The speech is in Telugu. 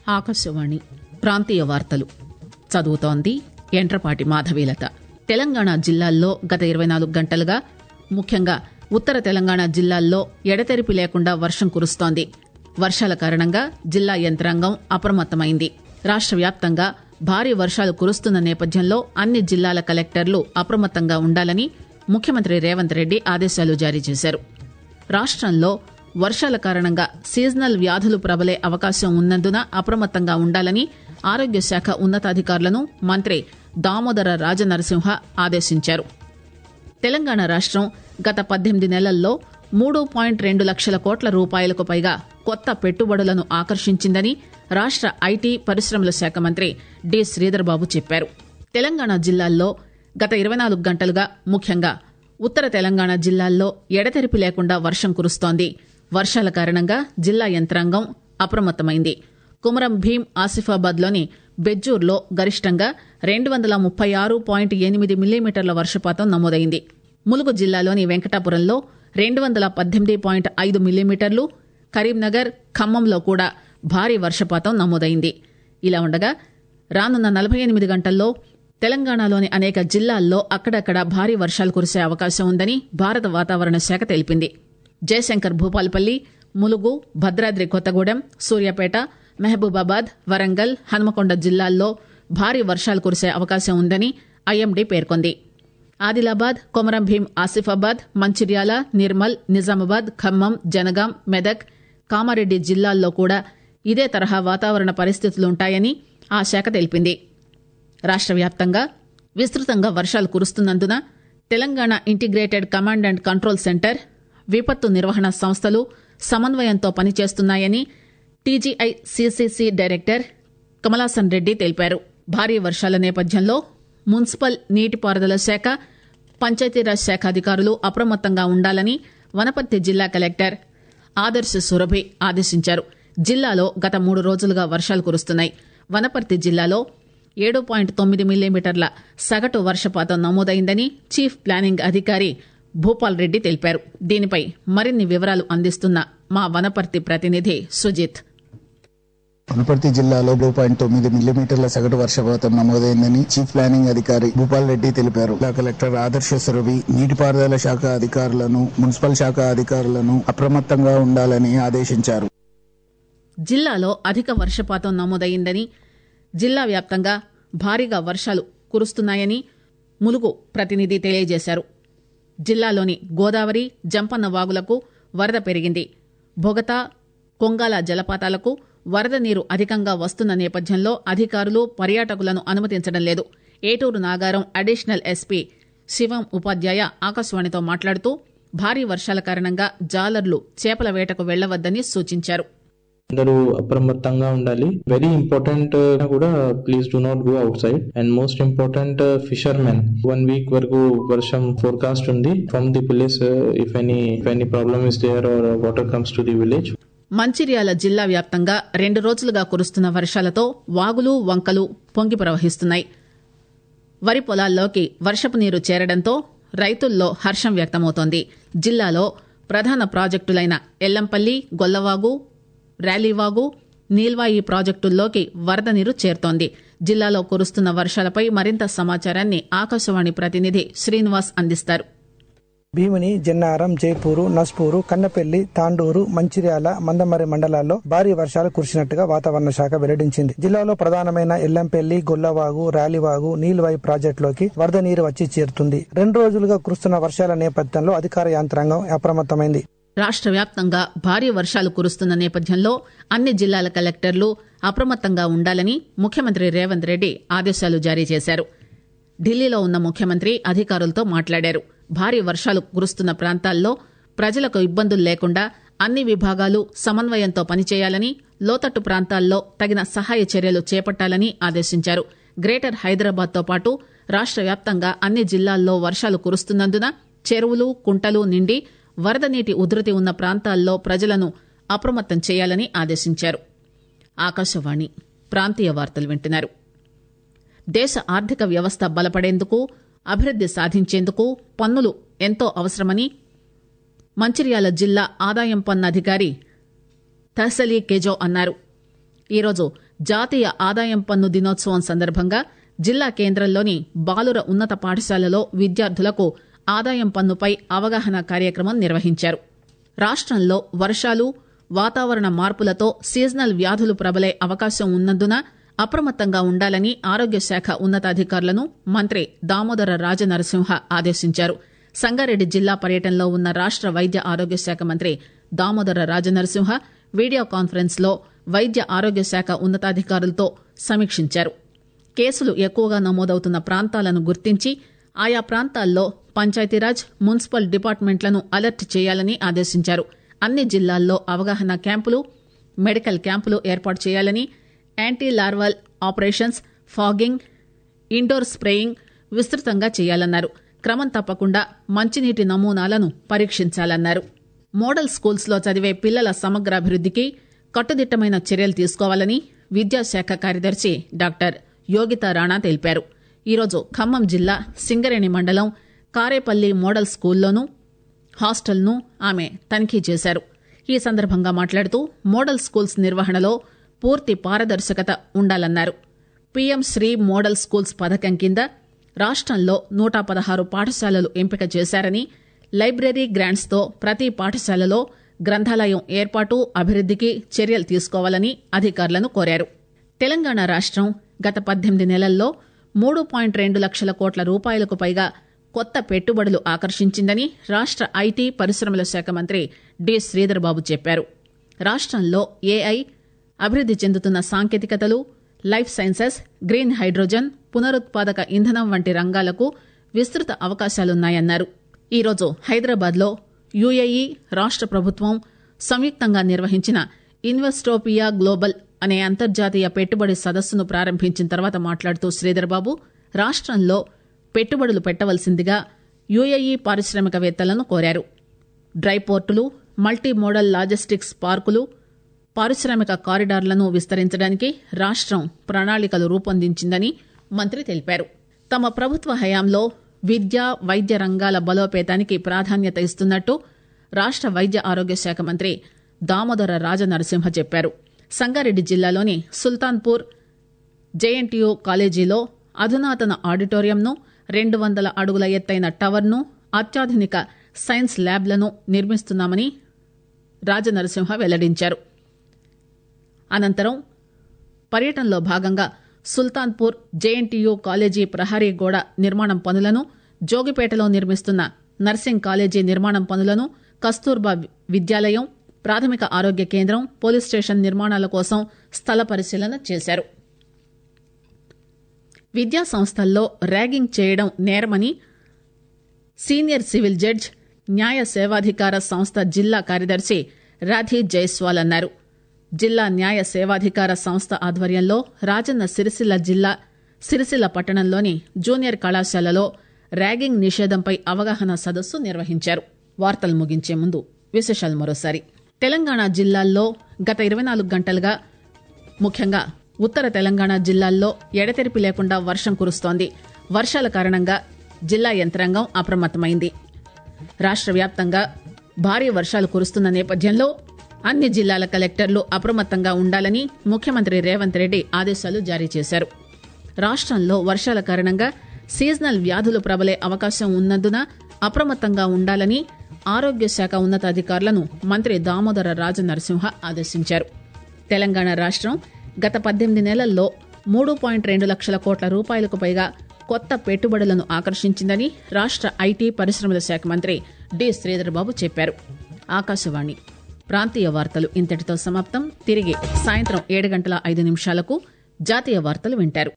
ఆకాశవాణి ప్రాంతీయ వార్తలు చదువుతోంది ఎంట్రపాటి మాధవీలత తెలంగాణ జిల్లాల్లో గత ఇరవై నాలుగు గంటలుగా ముఖ్యంగా ఉత్తర తెలంగాణ జిల్లాల్లో ఎడతెరిపి లేకుండా వర్షం కురుస్తోంది వర్షాల కారణంగా జిల్లా యంత్రాంగం అప్రమత్తమైంది రాష్ట వ్యాప్తంగా భారీ వర్షాలు కురుస్తున్న నేపథ్యంలో అన్ని జిల్లాల కలెక్టర్లు అప్రమత్తంగా ఉండాలని ముఖ్యమంత్రి రేవంత్ రెడ్డి ఆదేశాలు జారీ చేశారు రాష్టంలో వర్షాల కారణంగా సీజనల్ వ్యాధులు ప్రబలే అవకాశం ఉన్నందున అప్రమత్తంగా ఉండాలని ఆరోగ్య శాఖ ఉన్నతాధికారులను మంత్రి దామోదర రాజనరసింహ ఆదేశించారు తెలంగాణ రాష్టం గత పద్దెనిమిది నెలల్లో మూడు పాయింట్ రెండు లక్షల కోట్ల రూపాయలకు పైగా కొత్త పెట్టుబడులను ఆకర్షించిందని రాష్ట ఐటీ పరిశ్రమల శాఖ మంత్రి డి శ్రీధర్బాబు చెప్పారు తెలంగాణ జిల్లాల్లో గత ఇరవై నాలుగు గంటలుగా ముఖ్యంగా ఉత్తర తెలంగాణ జిల్లాల్లో ఎడతెరిపి లేకుండా వర్షం కురుస్తోంది వర్షాల కారణంగా జిల్లా యంత్రాంగం అప్రమత్తమైంది కుమరం భీం ఆసిఫాబాద్లోని బెజ్జూర్లో గరిష్టంగా రెండు వందల ముప్పై ఆరు పాయింట్ ఎనిమిది మిల్లీమీటర్ల వర్షపాతం నమోదైంది ములుగు జిల్లాలోని వెంకటాపురంలో రెండు వందల పద్దెనిమిది పాయింట్ ఐదు మిల్లీమీటర్లు కరీంనగర్ ఖమ్మంలో కూడా భారీ వర్షపాతం నమోదైంది ఇలా ఉండగా రానున్న నలభై ఎనిమిది గంటల్లో తెలంగాణలోని అనేక జిల్లాల్లో అక్కడక్కడ భారీ వర్షాలు కురిసే అవకాశం ఉందని భారత వాతావరణ శాఖ తెలిపింది జయశంకర్ భూపాలపల్లి ములుగు భద్రాద్రి కొత్తగూడెం సూర్యాపేట మహబూబాబాద్ వరంగల్ హన్మకొండ జిల్లాల్లో భారీ వర్షాలు కురిసే అవకాశం ఉందని ఐఎండీ పేర్కొంది ఆదిలాబాద్ కొమరం భీం ఆసిఫాబాద్ మంచిర్యాల నిర్మల్ నిజామాబాద్ ఖమ్మం జనగాం మెదక్ కామారెడ్డి జిల్లాల్లో కూడా ఇదే తరహా వాతావరణ పరిస్థితులుంటాయని ఆ శాఖ తెలిపింది రాష్ట వ్యాప్తంగా విస్తృతంగా వర్షాలు కురుస్తున్నందున Telangana integrated command and control centre విపత్తు నిర్వహణ సంస్థలు సమన్వయంతో పనిచేస్తున్నాయని TGI CCC director Kamalasan Reddy తెలిపారు భారీ వర్షాల నేపథ్యంలో మున్సిపల్ నీటిపారుదల శాఖ పంచాయతీరాజ్ శాఖ అధికారులు అప్రమత్తంగా ఉండాలని వనపర్తి జిల్లా కలెక్టర్ ఆదర్శ సురభి ఆదేశించారు జిల్లాలో గత మూడు రోజులుగా వర్షాలు కురుస్తున్నాయి వనపర్తి జిల్లాలో ఏడు పాయింట్ తొమ్మిది మిల్లీమీటర్ల సగటు వర్షపాతం నమోదైందని చీఫ్ ప్లానింగ్ అధికారి భూపాల్ రెడ్డి తెలిపారు దీనిపై మరిన్ని వివరాలు అందిస్తున్న మా వనపర్తి ప్రతినిధి సుజిత్ వనపర్తి జిల్లాలో టూ పాయింట్ తొమ్మిది మిల్లీమీటర్ల సగటు వర్షపాతం నమోదైందని చీఫ్ ప్లానింగ్ అధికారి భూపాల్ రెడ్డి తెలిపారు జిల్లా కలెక్టర్ ఆదర్శ సురభి నీటిపారుదల శాఖ అధికారులను మున్సిపల్ శాఖ అధికారులను అప్రమత్తంగా ఉండాలని ఆదేశించారు జిల్లాలో అధిక వర్షపాతం నమోదైందని జిల్లా వ్యాప్తంగా భారీగా వర్షాలు కురుస్తున్నాయని ములుగు ప్రతినిధి తెలియజేశారు జిల్లాలోని గోదావరి జంపన్న వాగులకు వరద పెరిగింది బొగతా కొంగాల జలపాతాలకు వరద నీరు అధికంగా వస్తున్న నేపథ్యంలో అధికారులు పర్యాటకులను అనుమతించడం లేదు ఏటూరు నాగారం అడిషనల్ ఎస్పీ శివం ఉపాధ్యాయ ఆకాశవాణితో మాట్లాడుతూ భారీ వర్షాల కారణంగా జాలర్లు చేపల వేటకు వెళ్లవద్దని సూచించారు అందరూ అప్రమత్తంగా ఉండాలి వెరీ ఇంపార్టెంట్ కూడా please do not go outside and most important fishermen one week వరకు వర్షం ఫోర్కాస్ట్ ఉంది from the place if any if any problem is there or water comes to the village Mancherial జిల్లా వ్యాప్తంగా రెండు రోజులుగా కురుస్తున్న వర్షాలతో వాగులు వంకలు పొంగి ప్రవహిస్తున్నాయి వరి పొలాల్లోకి వర్షపు నీరు చేరడంతో రైతుల్లో హర్షం వ్యక్తమవుతోంది జిల్లాలో ప్రధాన ప్రాజెక్టులైన ఎల్లంపల్లి గొల్లవాగు ర్యాలీవాగు నీల్వాయి ప్రాజెక్టుల్లోకి వరద నీరు చేరుతోంది జిల్లాలో కురుస్తున్న వర్షాలపై మరింత సమాచారాన్ని ఆకాశవాణి ప్రతినిధి శ్రీనివాస్ అందిస్తారు భీమిని జన్నారం జైపూరు నస్పూరు కన్నపెల్లి తాండూరు మంచిర్యాల మందమరి మండలాల్లో భారీ వర్షాలు కురిసినట్టుగా వాతావరణ శాఖ వెల్లడించింది జిల్లాలో ప్రధానమైన ఎల్లంపల్లి గొల్లవాగు ర్యాలీవాగు నీల్వాయి ప్రాజెక్టులోకి వరద నీరు వచ్చి చేరుతుంది రెండు రోజులుగా కురుస్తున్న వర్షాల నేపథ్యంలో అధికార యంత్రాంగం అప్రమత్తమైంది రాష్ట్ర వ్యాప్తంగా భారీ వర్షాలు కురుస్తున్న నేపథ్యంలో అన్ని జిల్లాల కలెక్టర్లు అప్రమత్తంగా ఉండాలని ముఖ్యమంత్రి రేవంత్ రెడ్డి ఆదేశాలు జారీ చేశారు ఢిల్లీలో ఉన్న ముఖ్యమంత్రి అధికారులతో మాట్లాడారు భారీ వర్షాలు కురుస్తున్న ప్రాంతాల్లో ప్రజలకు ఇబ్బందులు లేకుండా అన్ని విభాగాలు సమన్వయంతో పనిచేయాలని లోతట్టు ప్రాంతాల్లో తగిన సహాయ చర్యలు చేపట్టాలని ఆదేశించారు గ్రేటర్ హైదరాబాద్తో పాటు రాష్ట్ర వ్యాప్తంగా అన్ని జిల్లాల్లో వర్షాలు కురుస్తున్నందున చెరువులు కుంటలు నిండి వరద నీటి ఉధృతి ఉన్న ప్రాంతాల్లో ప్రజలను అప్రమత్తం చేయాలని ఆదేశించారు ఆకాశవాణి ప్రాంతీయ వార్తలు వింటున్నారు దేశ ఆర్థిక వ్యవస్థ బలపడేందుకు అభివృద్ది సాధించేందుకు పన్నులు ఎంతో అవసరమని మంచిర్యాల జిల్లా ఆదాయం పన్ను అధికారి తహసలీ కెజో అన్నారు ఈరోజు జాతీయ ఆదాయం పన్ను దినోత్సవం సందర్భంగా జిల్లా కేంద్రంలోని బాలుర ఉన్నత పాఠశాలలో విద్యార్థులకు ఆదాయం పన్నుపై అవగాహన కార్యక్రమం నిర్వహించారు రాష్టంలో వర్షాలు వాతావరణ మార్పులతో సీజనల్ వ్యాధులు ప్రబలే అవకాశం ఉన్నందున అప్రమత్తంగా ఉండాలని ఆరోగ్య శాఖ ఉన్నతాధికారులను మంత్రి దామోదర రాజనరసింహ ఆదేశించారు సంగారెడ్డి జిల్లా పర్యటనలో ఉన్న రాష్ట వైద్య ఆరోగ్య శాఖ మంత్రి దామోదర రాజనరసింహ వీడియో కాన్ఫరెన్స్ లో వైద్య ఆరోగ్య శాఖ ఉన్నతాధికారులతో సమీక్షించారు కేసులు ఎక్కువగా నమోదవుతున్న ప్రాంతాలను గుర్తించి ఆయా ప్రాంతాల్లో పంచాయతీరాజ్ మున్సిపల్ డిపార్ట్మెంట్లను అలర్ట్ చేయాలని ఆదేశించారు అన్ని జిల్లాల్లో అవగాహన క్యాంపులు మెడికల్ క్యాంపులు ఏర్పాటు చేయాలని anti larval operations fogging indoor spraying విస్తృతంగా చేయాలన్నారు క్రమం తప్పకుండా మంచినీటి నమూనాలను పరీక్షించాలన్నారు మోడల్ స్కూల్స్ లో చదివే పిల్లల సమగ్రాభివృద్దికి కట్టుదిట్టమైన చర్యలు తీసుకోవాలని విద్యాశాఖ కార్యదర్శి డాక్టర్ యోగితా రాణా తెలిపారు ఈరోజు ఖమ్మం జిల్లా సింగరేణి మండలం కారేపల్లి మోడల్ స్కూల్లోనూ హాస్టల్ను ఆమె తనిఖీ చేశారు ఈ సందర్భంగా మాట్లాడుతూ మోడల్ స్కూల్స్ నిర్వహణలో పూర్తి పారదర్శకత ఉండాలన్నారు పీఎం శ్రీ మోడల్ స్కూల్స్ పథకం కింద రాష్టంలో నూట పదహారు పాఠశాలలు ఎంపిక చేశారని లైబ్రరీ గ్రాంట్స్ తో ప్రతి పాఠశాలలో గ్రంథాలయం ఏర్పాటు అభివృద్దికి చర్యలు తీసుకోవాలని అధికారులను కోరారు తెలంగాణ రాష్టం గత పద్దెనిమిది నెలల్లో మూడు పాయింట్ రెండు లక్షల కోట్ల రూపాయలకు పైగా కొత్త పెట్టుబడులు ఆకర్షించిందని రాష్ట ఐటీ పరిశ్రమల శాఖ మంత్రి డి శ్రీధర్బాబు చెప్పారు రాష్టంలో ఏఐ అభివృద్ది చెందుతున్న సాంకేతికతలు లైఫ్ సైన్సెస్ గ్రీన్ హైడ్రోజన్ పునరుత్పాదక ఇంధనం వంటి రంగాలకు విస్తృత అవకాశాలున్నాయన్నారు ఈరోజు హైదరాబాద్లో యుఏఈ రాష్ట ప్రభుత్వం సంయుక్తంగా నిర్వహించిన ఇన్వెస్టోపియా గ్లోబల్ అనే అంతర్జాతీయ పెట్టుబడి సదస్సును ప్రారంభించిన తర్వాత మాట్లాడుతూ శ్రీధర్బాబు రాష్టంలో పెట్టుబడులు పెట్టవలసిందిగా యుఏఈ పారిశ్రామికవేత్తలను కోరారు డ్రై పోర్టులు మల్టీ మోడల్ లాజిస్టిక్స్ పార్కులు పారిశ్రామిక కారిడార్లను విస్తరించడానికి రాష్టం ప్రణాళికలు రూపొందించిందని మంత్రి తెలిపారు తమ ప్రభుత్వ హయాంలో విద్య వైద్య రంగాల బలోపేతానికి ప్రాధాన్యత ఇస్తున్నట్టు రాష్ట వైద్య ఆరోగ్య శాఖ మంత్రి దామోదర రాజనరసింహ చెప్పారు సంగారెడ్డి జిల్లాలోని సుల్తాన్పూర్ జేఎన్టీయూ కాలేజీలో అధునాతన ఆడిటోరియంను రెండు వందల అడుగుల ఎత్తైన టవర్ను అత్యాధునిక సైన్స్ ల్యాబ్లను నిర్మిస్తున్నామని రాజనరసింహ వెల్లడించారు అనంతరం పర్యటనలో భాగంగా సుల్తాన్పూర్ జేఎన్టీయూ కాలేజీ ప్రహరీ గోడ నిర్మాణం పనులను జోగిపేటలో నిర్మిస్తున్న నర్సింగ్ కాలేజీ నిర్మాణం పనులను కస్తూర్బా విద్యాలయం ప్రాథమిక ఆరోగ్య కేంద్రం పోలీస్ స్టేషన్ నిర్మాణాల కోసం స్థల పరిశీలన చేశారు విద్యా సంస్థల్లో ర్యాగింగ్ చేయడం నేరమని సీనియర్ సివిల్ జడ్జ్ న్యాయ సేవాధికార సంస్థ జిల్లా కార్యదర్శి రాధీ జైస్వాల్ అన్నారు జిల్లా న్యాయ సేవాధికార సంస్థ ఆధ్వర్యంలో రాజన్న సిరిసిల్ల జిల్లా సిరిసిల్ల పట్టణంలోని జూనియర్ కళాశాలలో ర్యాగింగ్ నిషేధంపై అవగాహన సదస్సు నిర్వహించారు వార్తలు ముగించే ముందు విశేషాలు మరోసారి తెలంగాణ జిల్లాల్లో గత ఇరవై నాలుగు గంటలుగా ముఖ్యంగా ఉత్తర తెలంగాణ జిల్లాల్లో ఎడతెరిపి లేకుండా వర్షం కురుస్తోంది వర్షాల కారణంగా జిల్లా యంత్రాంగం అప్రమత్తమైంది రాష్ట్ర వ్యాప్తంగా భారీ వర్షాలు కురుస్తున్న నేపథ్యంలో అన్ని జిల్లాల కలెక్టర్లు అప్రమత్తంగా ఉండాలని ముఖ్యమంత్రి రేవంత్ రెడ్డి ఆదేశాలు జారీ చేశారు రాష్ట్రంలో వర్షాల కారణంగా సీజనల్ వ్యాధులు ప్రబలే అవకాశం ఉన్నందున అప్రమత్తంగా ఉండాలని ఆరోగ్య శాఖ ఉన్నతాధికారులను మంత్రి దామోదర రాజ నరసింహ ఆదేశించారు తెలంగాణ రాష్ట్రం గత పద్దెనిమిది నెలల్లో మూడు పాయింట్ రెండు లక్షల కోట్ల రూపాయలకు పైగా కొత్త పెట్టుబడులను ఆకర్షించిందని రాష్ట్ర ఐటీ పరిశ్రమల శాఖ మంత్రి డి శ్రీధర్బాబు చెప్పారు ఆకాశవాణి ప్రాంతీయ వార్తలు ఇంతటితో సమాప్తం తిరిగి సాయంత్రం ఏడు గంటల ఐదు నిమిషాలకు జాతీయ వార్తలు వింటారు